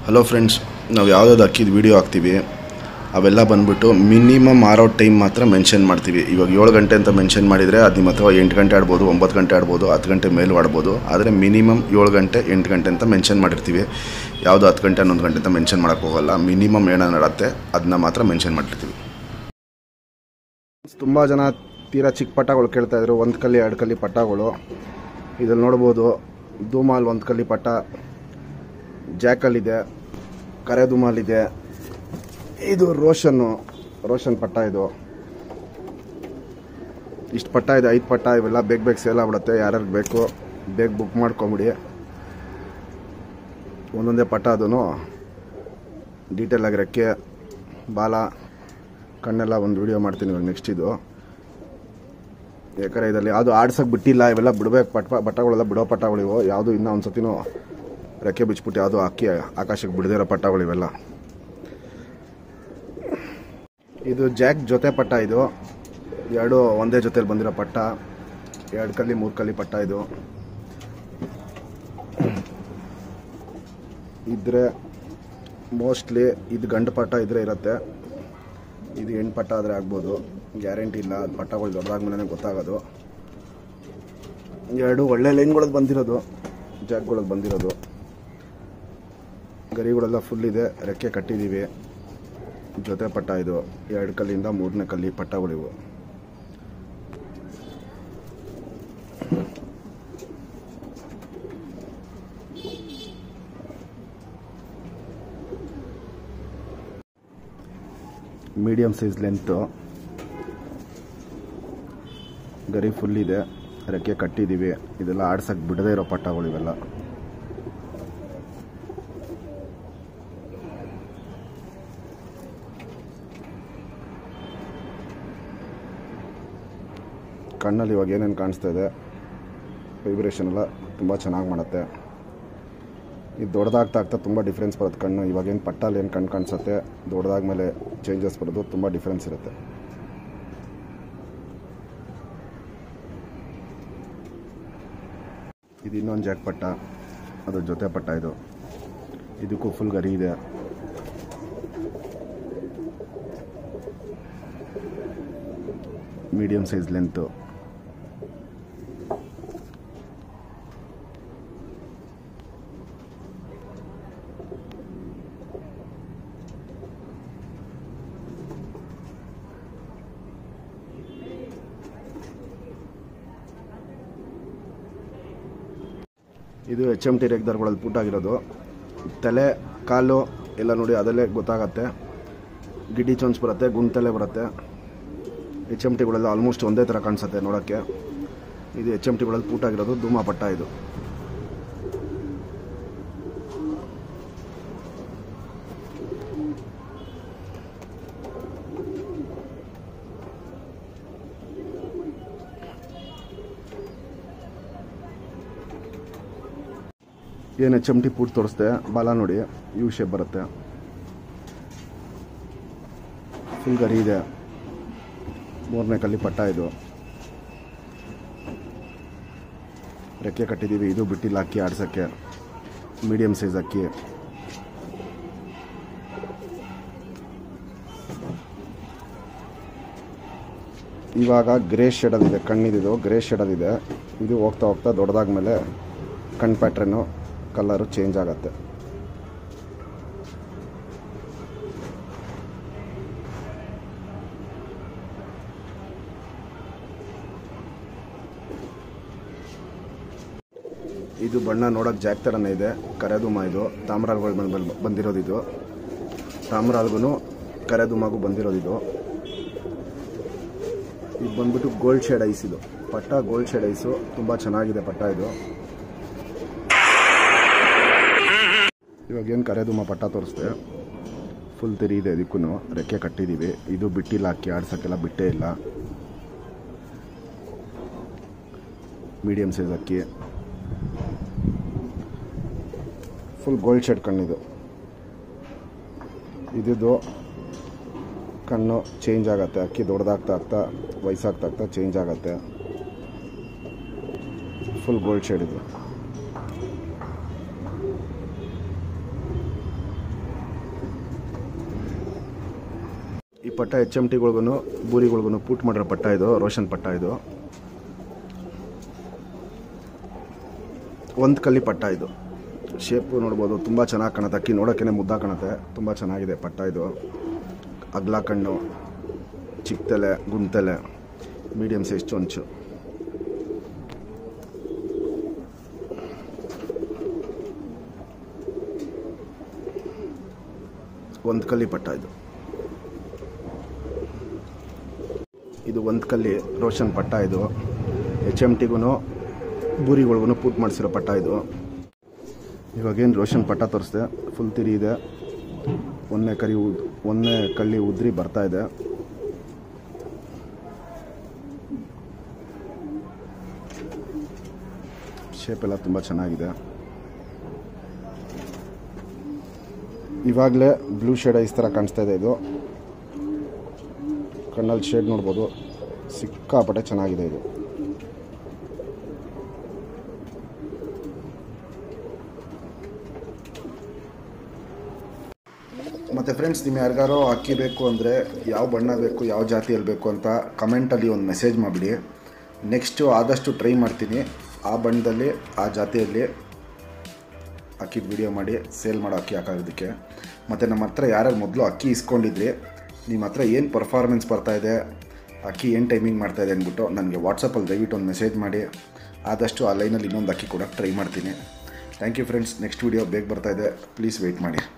hello friends ನಾವು ಯಾವುದಾದ್ರು ಅಕ್ಕಿದ video ಹಾಕ್ತೀವಿ ಅವೆಲ್ಲ ಬಂದ್ಬಿಟ್ಟು ಮಿನಿಮಮ್ ಆರೋ ಟೈಮ್ ಮಾತ್ರ ಮೆನ್ಷನ್ ಮಾಡ್ತೀವಿ ಇವಾಗ ಏಳು ಗಂಟೆ ಅಂತ ಮೆನ್ಷನ್ ಮಾಡಿದರೆ ಅದು ನಿಮ್ಮ ಹತ್ರ ಎಂಟು ಗಂಟೆ ಆಡ್ಬೋದು ಒಂಬತ್ತು ಗಂಟೆ ಆಡ್ಬೋದು ಹತ್ತು ಗಂಟೆ ಮೇಲೂ ಆಡ್ಬೋದು ಆದರೆ ಮಿನಿಮಮ್ ಏಳು ಗಂಟೆ ಎಂಟು ಗಂಟೆ ಅಂತ ಮೆನ್ಷನ್ ಮಾಡಿರ್ತೀವಿ ಯಾವುದು ಹತ್ತು ಗಂಟೆ ಹನ್ನೊಂದು ಗಂಟೆ ಅಂತ ಮೆನ್ಷನ್ ಮಾಡೋಕ್ಕೆ ಹೋಗಲ್ಲ ಮಿನಿಮಮ್ ಏನೋ ನಡತ್ತೆ ಅದನ್ನ ಮಾತ್ರ ಮೆನ್ಷನ್ ಮಾಡಿರ್ತೀವಿ ತುಂಬ ಜನ ತೀರಾ ಚಿಕ್ಕ ಪಟ್ಟಗಳು ಕೇಳ್ತಾ ಇದ್ರು ಒಂದು ಕಲ್ಲಿ ಎರಡು ಕಲ್ಲಿ ಪಟ್ಟಗಳು ಇದ್ರಲ್ಲಿ ನೋಡ್ಬೋದು ಧೂಮಾಲ್ ಒಂದು ಕಲ್ಲಿ ಪಟ್ಟ ಜಾಕಲ್ಲಿದೆ ಕರೆ ಧೂಮಾಲ್ ಇದೆ ಇದು ರೋಷನ್ನು ರೋಷನ್ ಪಟ್ಟ ಇದು ಇಷ್ಟು ಪಟ್ಟ ಇದೆ ಐದು ಪಟ್ಟ ಇವೆಲ್ಲ ಬೇಗ ಬೇಗ ಸೇಲ್ ಆಗ್ಬಿಡುತ್ತೆ ಯಾರ್ಯಾರಿಗೆ ಬೇಕು ಬೇಗ ಬುಕ್ ಮಾಡ್ಕೊಂಬಿಡಿ ಒಂದೊಂದೇ ಪಟ್ಟ ಅದೂ ಡೀಟೇಲ್ ಆಗಿ ರೆಕ್ಕೆ ಬಾಲ ಕಣ್ಣೆಲ್ಲ ಒಂದು ವಿಡಿಯೋ ಮಾಡ್ತೀನಿ ಇವಾಗ ನೆಕ್ಸ್ಟ್ ಇದು ಯಾಕಂದರೆ ಇದರಲ್ಲಿ ಯಾವುದು ಆಡ್ಸೋಕೆ ಬಿಟ್ಟಿಲ್ಲ ಇವೆಲ್ಲ ಬಿಡ್ಬೇಕು ಪಟ್ಟ ಪಟ್ಟಗಳೆಲ್ಲ ಬಿಡೋ ಪಟ್ಟಗಳಿವು ಯಾವುದು ಇನ್ನೂ ಒಂದು ಸತಿನೂ ರೆಕ್ಕೆ ಬಿಚ್ಬಿಟ್ಟು ಯಾವುದು ಅಕ್ಕಿ ಆಕಾಶಕ್ಕೆ ಬಿಡದಿರೋ ಪಟ್ಟಗಳು ಇವೆಲ್ಲ ಇದು ಜಾಕ್ ಜೊತೆ ಪಟ್ಟ ಇದು ಎರಡು ಒಂದೇ ಜೊತೆಲಿ ಬಂದಿರೋ ಪಟ್ಟ ಎರಡು ಕಲ್ಲಿ ಮೂರು ಕಲ್ಲಿ ಪಟ್ಟ ಇದು ಇದ್ರೆ ಮೋಸ್ಟ್ಲಿ ಇದು ಗಂಡು ಪಟ್ಟ ಇದ್ರೆ ಇರುತ್ತೆ ಇದು ಹೆಣ್ಣು ಪಟ್ಟ ಆದರೆ ಆಗ್ಬೋದು ಗ್ಯಾರಂಟಿ ಇಲ್ಲ ಅದು ಪಟ್ಟಗಳು ದೊಡ್ಡದಾದ್ಮೇಲೆ ಗೊತ್ತಾಗೋದು ಎರಡು ಒಳ್ಳೆ ಲೈನ್ಗಳದ್ದು ಬಂದಿರೋದು ಜಾಕ್ಗಳದ್ದು ಬಂದಿರೋದು ಗರಿಗಳೆಲ್ಲ ಫುಲ್ ಇದೆ ರೆಕ್ಕೆ ಕಟ್ಟಿದ್ದೀವಿ ಜೊತೆ ಪಟ್ಟ ಇದು ಎರಡು ಕಲ್ಲಿಂದ ಮೂರನೇ ಕಲ್ಲಿ ಪಟ್ಟಗಳಿವು ಮೀಡಿಯಮ್ ಸೈಜ್ ಲೆಂತು ಗರಿ ಫುಲ್ ಇದೆ ರೆಕ್ಕೆ ಕಟ್ಟಿದ್ದೀವಿ ಇದೆಲ್ಲ ಆಡ್ಸಕ್ಕೆ ಬಿಡದೇ ಇರೋ ಪಟ್ಟಗಳು ಇವೆಲ್ಲ ಕಣ್ಣಲ್ಲಿ ಇವಾಗ ಏನೇನು ಕಾಣಿಸ್ತಾ ಇದೆ ವೈಬ್ರೇಷನ್ ಎಲ್ಲ ತುಂಬ ಚೆನ್ನಾಗಿ ಮಾಡುತ್ತೆ ಇದು ದೊಡ್ಡದಾಗ್ತಾ ಆಗ್ತಾ ತುಂಬ ಡಿಫ್ರೆನ್ಸ್ ಬರುತ್ತೆ ಕಣ್ಣು ಇವಾಗೇನು ಪಟ್ಟಲ್ಲಿ ಏನು ಕಣ್ಣು ಕಾಣಿಸುತ್ತೆ ದೊಡ್ಡದಾದ್ಮೇಲೆ ಚೇಂಜಸ್ ಬರೋದು ತುಂಬ ಡಿಫ್ರೆನ್ಸ್ ಇರುತ್ತೆ ಇದು ಇನ್ನೊಂದು ಜಾಕ್ ಪಟ್ಟ ಅದ್ರ ಜೊತೆ ಪಟ್ಟ ಇದು ಇದಕ್ಕೂ ಫುಲ್ ಗರಿ ಇದೆ ಮೀಡಿಯಮ್ ಸೈಜ್ ಲೆಂತು ಇದು ಎಚ್ ಎಮ್ ಟಿ ರೇಗ್ದಾರ್ಗಳಲ್ಲಿ ಪುಟ್ಟಾಗಿರೋದು ತಲೆ ಕಾಲು ಎಲ್ಲ ನೋಡಿ ಅದಲ್ಲೇ ಗೊತ್ತಾಗತ್ತೆ ಗಿಡ್ಡಿ ಚೊಂಚ್ ಬರುತ್ತೆ ಗುಂಡ್ತಲೆ ಬರುತ್ತೆ ಎಚ್ ಎಮ್ ಟಿಗಳೆಲ್ಲ ಆಲ್ಮೋಸ್ಟ್ ಒಂದೇ ಥರ ಕಾಣಿಸುತ್ತೆ ನೋಡೋಕ್ಕೆ ಇದು ಎಚ್ ಎಮ್ ಟಿಗಳಲ್ಲಿ ಪೂಟಾಗಿರೋದು ಧೂಮ ಪಟ್ಟ ಇದು ಏನು ಎಚ್ ಎಮ್ ಟಿ ಪೂಟ್ ತೋರಿಸ್ದೆ ಬಾಲ ನೋಡಿ ಯು ಶೇಪ್ ಬರುತ್ತೆ ಫುಲ್ ಗರಿ ಇದೆ ಮೂರನೇ ಕಲ್ಲಿ ಪಟ್ಟ ಇದು ರೆಕ್ಕೆ ಕಟ್ಟಿದ್ದೀವಿ ಇದು ಬಿಟ್ಟಿಲ್ಲ ಅಕ್ಕಿ ಆಡ್ಸೋಕ್ಕೆ ಮೀಡಿಯಮ್ ಸೈಜ್ ಅಕ್ಕಿ ಇವಾಗ ಗ್ರೇ ಶೇಡದಿದೆ ಕಣ್ಣಿದ್ದು ಗ್ರೇ ಶೇಡದಿದೆ ಇದು ಹೋಗ್ತಾ ಹೋಗ್ತಾ ದೊಡ್ಡದಾದ್ಮೇಲೆ ಕಣ್ ಪ್ಯಾಟ್ರನ್ನು ಕಲರು ಚೇಂಜ್ ಆಗುತ್ತೆ ಇದು ಬಣ್ಣ ನೋಡೋಕೆ ಜಾಕ್ ಥರನೇ ಇದೆ ಕರೆದುಮ ಇದು ತಾಮ್ರಾಲ್ಗಳು ಬಂದು ಬಂದಿರೋದು ಇದು ತಾಮ್ರಾಲ್ಗೂ ಕರೆದುಮಾಗೂ ಬಂದಿರೋದು ಇದು ಇದು ಬಂದ್ಬಿಟ್ಟು ಗೋಲ್ಡ್ ಶೇಡ್ ಐಸ್ ಇದು ಪಟ್ಟ ಗೋಲ್ಡ್ ಶೇಡ್ ಐಸು ತುಂಬ ಚೆನ್ನಾಗಿದೆ ಪಟ್ಟ ಇದು ಇವಾಗ ಏನು ಕರೆದುಮ ಪಟ್ಟ ತೋರಿಸ್ದೆ ಫುಲ್ ತೆರಿ ಇದೆ ಇದಕ್ಕೂ ರೆಕ್ಕೆ ಕಟ್ಟಿದ್ದೀವಿ ಇದು ಬಿಟ್ಟಿಲ್ಲ ಅಕ್ಕಿ ಆಡ್ಸೋಕ್ಕೆಲ್ಲ ಬಿಟ್ಟೇ ಇಲ್ಲ ಮೀಡಿಯಮ್ ಸೈಜ್ ಅಕ್ಕಿ ಫುಲ್ ಗೋಲ್ಡ್ ಶೇಡ್ ಕಣ್ಣಿದು ಇದಿದ್ದು ಕಣ್ಣು ಚೇಂಜ್ ಆಗುತ್ತೆ ಅಕ್ಕಿ ದೊಡ್ಡದಾಗ್ತಾ ಆಗ್ತಾ ವಯಸ್ಸಾಗ್ತಾ ಆಗ್ತಾ ಚೇಂಜ್ ಆಗುತ್ತೆ ಫುಲ್ ಗೋಲ್ಡ್ ಶೇಡ್ ಇದು ಪಟ್ಟ ಎಚ್ ಎಮ್ ಟಿಗಳ್ಗೂ ಬೂರಿಗಳ್ಗೂ ಪುಟ್ ಮಾಡಿರೋ ಪಟ್ಟ ಇದು ರೋಷನ್ ಪಟ್ಟ ಇದು ಒಂದು ಕಲ್ಲಿ ಪಟ್ಟ ಇದು ಶೇಪು ನೋಡ್ಬೋದು ತುಂಬ ಚೆನ್ನಾಗಿ ಕಾಣುತ್ತೆ ಅಕ್ಕಿ ನೋಡೋಕ್ಕೇ ಮುದ್ದ ಕಾಣುತ್ತೆ ತುಂಬ ಚೆನ್ನಾಗಿದೆ ಪಟ್ಟ ಇದು ಅಗ್ಲ ಕಣ್ಣು ಚಿಕ್ಕ ತಲೆ ಗುಂಡ್ತಲೆ ಮೀಡಿಯಮ್ ಸೈಜ್ ಚೊಂಚು ಒಂದು ಕಲ್ಲಿ ಪಟ್ಟ ಇದು ಇದು ಒಂದು ಕಲ್ಲಿ ರೋಷನ್ ಪಟ್ಟ ಇದು ಎಚ್ ಎಮ್ ಟಿಗೂ ಬೂರಿಗಳ್ಗೂ ಪೂಟ್ ಮಾಡಿಸಿರೋ ಪಟ್ಟ ಇದು ಇವಾಗೇನು ರೋಷನ್ ಪಟ್ಟ ತೋರಿಸ್ದೆ ಫುಲ್ ತಿರಿ ಇದೆ ಒಂದನೇ ಕರಿ ಉದ್ ಒಂದನೇ ಕಳ್ಳಿ ಉದ್ರಿ ಬರ್ತಾ ಇದೆ ಶೇಪ್ ಎಲ್ಲ ತುಂಬ ಚೆನ್ನಾಗಿದೆ ಇವಾಗಲೇ ಬ್ಲೂ ಶೇಡ್ ಐಸ್ ಥರ ಕಾಣಿಸ್ತಾ ಇದೆ ಇದು ಕಣ್ಣಲ್ಲಿ ಶೇಡ್ ನೋಡ್ಬೋದು ಸಿಕ್ಕಾಪಟ್ಟೆ ಚೆನ್ನಾಗಿದೆ ಇದು ಮತ್ತು ಫ್ರೆಂಡ್ಸ್ ನಿಮ್ಮ ಯಾರಿಗಾರೋ ಅಕ್ಕಿ ಬೇಕು ಅಂದರೆ ಯಾವ ಬಣ್ಣ ಬೇಕು ಯಾವ ಜಾತಿಯಲ್ಲಿ ಬೇಕು ಅಂತ ಕಮೆಂಟಲ್ಲಿ ಒಂದು ಮೆಸೇಜ್ ಮಾಡಿಬಿಡಿ ನೆಕ್ಸ್ಟು ಆದಷ್ಟು ಟ್ರೈ ಮಾಡ್ತೀನಿ ಆ ಬಣ್ಣದಲ್ಲಿ ಆ ಜಾತಿಯಲ್ಲಿ ಅಕ್ಕಿದ ವಿಡಿಯೋ ಮಾಡಿ ಸೇಲ್ ಮಾಡೋ ಅಕ್ಕಿ ಹಾಕೋದಕ್ಕೆ ಮತ್ತು ನಮ್ಮ ಹತ್ರ ಯಾರ್ಯಾರು ಮೊದಲು ಅಕ್ಕಿ ಇಸ್ಕೊಂಡಿದ್ರಿ ನಿಮ್ಮ ಹತ್ರ ಏನು ಪರ್ಫಾರ್ಮೆನ್ಸ್ ಬರ್ತಾಯಿದೆ ಅಕ್ಕಿ ಏನು ಟೈಮಿಂಗ್ ಮಾಡ್ತಾಯಿದೆ ಅಂದ್ಬಿಟ್ಟು ನನಗೆ ವಾಟ್ಸಪ್ಪಲ್ಲಿ ದಯವಿಟ್ಟು ಒಂದು ಮೆಸೇಜ್ ಮಾಡಿ ಆದಷ್ಟು ಆ ಲೈನಲ್ಲಿ ಇನ್ನೊಂದು ಅಕ್ಕಿ ಕೂಡ ಟ್ರೈ ಮಾಡ್ತೀನಿ thank you friends next video ಬೇಗ ಬರ್ತಾಯಿದೆ ಪ್ಲೀಸ್ ವೆಯ್ಟ್ ಮಾಡಿ